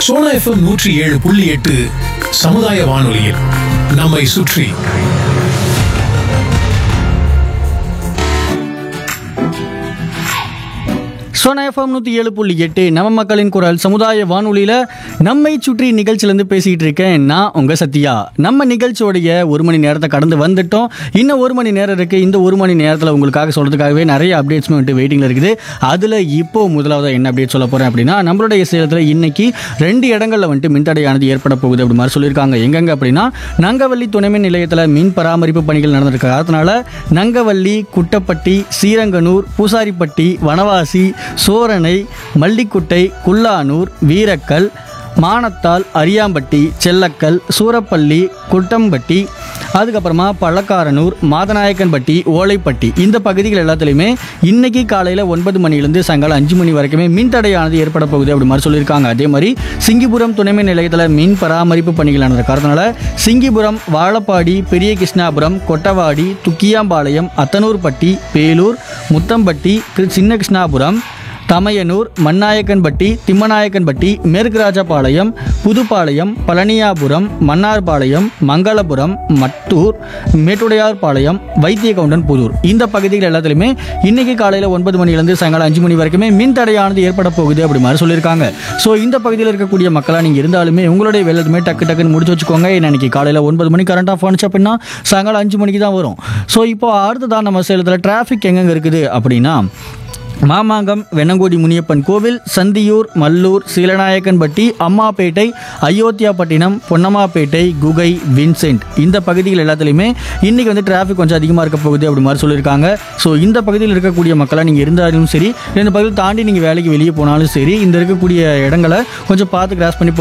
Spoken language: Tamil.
சோனா எஃப்எம் நூற்றி ஏழு புள்ளி எட்டு சமுதாய வானொலியில் நம்மை சுற்றி சோனா எஃப்எம் நூற்றி ஏழு புள்ளி எட்டு நம்ம மக்களின் குரல் சமுதாய வானொலியில் நம்மை சுற்றி நிகழ்ச்சியிலேருந்து பேசிகிட்டு இருக்கேன் நான் உங்கள் சத்யா நம்ம நிகழ்ச்சியோடைய ஒரு மணி நேரத்தை கடந்து வந்துட்டோம் இன்னும் ஒரு மணி நேரம் இருக்குது இந்த ஒரு மணி நேரத்தில் உங்களுக்காக சொல்கிறதுக்காகவே நிறைய அப்டேட்ஸும் வந்துட்டு வெயிட்டிங்கில் இருக்குது அதில் இப்போ முதலாவது என்ன அப்டேட் சொல்ல போகிறேன் அப்படின்னா நம்மளுடைய சேலத்தில் இன்னைக்கு ரெண்டு இடங்களில் வந்துட்டு மின்தடையானது ஏற்பட போகுது அப்படி மாதிரி சொல்லியிருக்காங்க எங்கெங்க அப்படின்னா நங்கவள்ளி துணைமின் நிலையத்தில் மின் பராமரிப்பு பணிகள் நடந்திருக்க காரணத்தினால நங்கவள்ளி குட்டப்பட்டி சீரங்கனூர் பூசாரிப்பட்டி வனவாசி சோரணை மல்லிக்குட்டை குல்லானூர் வீரக்கல் மானத்தால் அரியாம்பட்டி செல்லக்கல் சூரப்பள்ளி குட்டம்பட்டி அதுக்கப்புறமா பள்ளக்காரனூர் மாதநாயக்கன்பட்டி ஓலைப்பட்டி இந்த பகுதிகள் எல்லாத்துலேயுமே இன்னைக்கு காலையில் ஒன்பது மணிலேருந்து சாயங்காலம் அஞ்சு மணி வரைக்குமே மின்தடையானது ஏற்பட போகுது அப்படி மாதிரி சொல்லியிருக்காங்க அதே மாதிரி சிங்கிபுரம் துணைமின் நிலையத்தில் மின் பராமரிப்பு பணிகள் நடந்த காரணத்தினால சிங்கிபுரம் வாழப்பாடி பெரிய கிருஷ்ணாபுரம் கொட்டவாடி துக்கியாம்பாளையம் அத்தனூர்பட்டி பேலூர் முத்தம்பட்டி கிரு- சின்ன கிருஷ்ணாபுரம் தமையனூர் மண்ணாயக்கன்பட்டி திம்மநாயக்கன்பட்டி மேற்குராஜபாளையம் புதுப்பாளையம் பழனியாபுரம் மன்னார்பாளையம் மங்களபுரம் மட்டூர் மேட்டுடையார்பாளையம் வைத்தியகவுண்டன் புதூர் இந்த பகுதிகள் எல்லாத்துலேயுமே இன்னைக்கு காலையில் ஒன்பது மணிலேருந்து சாயங்காலம் அஞ்சு மணி வரைக்குமே மின் தடையானது ஏற்பட போகுது அப்படி மாதிரி சொல்லியிருக்காங்க ஸோ இந்த பகுதியில் இருக்கக்கூடிய மக்களாக நீங்கள் இருந்தாலுமே உங்களுடைய வேலையுமே டக்கு டக்குன்னு முடிச்சு வச்சுக்கோங்க ஏன்னா இன்னைக்கு காலையில் ஒன்பது மணி கரண்ட் ஆஃப் ஆனிச்சு அப்படின்னா சாயங்காலம் அஞ்சு மணிக்கு தான் வரும் ஸோ இப்போ அடுத்ததான் நம்ம சேலத்தில் டிராஃபிக் எங்கெங்கே இருக்குது அப்படின்னா மாமாங்கம் வெண்ணங்கோடி முனியப்பன் கோவில் சந்தியூர் மல்லூர் சீலநாயக்கன்பட்டி அம்மாப்பேட்டை அயோத்தியாப்பட்டினம் பொன்னம்மாப்பேட்டை குகை வின்சென்ட் இந்த பகுதிகள் எல்லாத்துலேயுமே இன்றைக்கி வந்து டிராஃபிக் கொஞ்சம் அதிகமாக இருக்க போகுது அப்படி மாதிரி சொல்லியிருக்காங்க ஸோ இந்த பகுதியில் இருக்கக்கூடிய மக்களாக நீங்கள் இருந்தாலும் சரி இந்த பகுதியில் தாண்டி நீங்கள் வேலைக்கு வெளியே போனாலும் சரி இந்த இருக்கக்கூடிய இடங்களை கொஞ்சம் பார்த்து கிராஸ் பண்ணி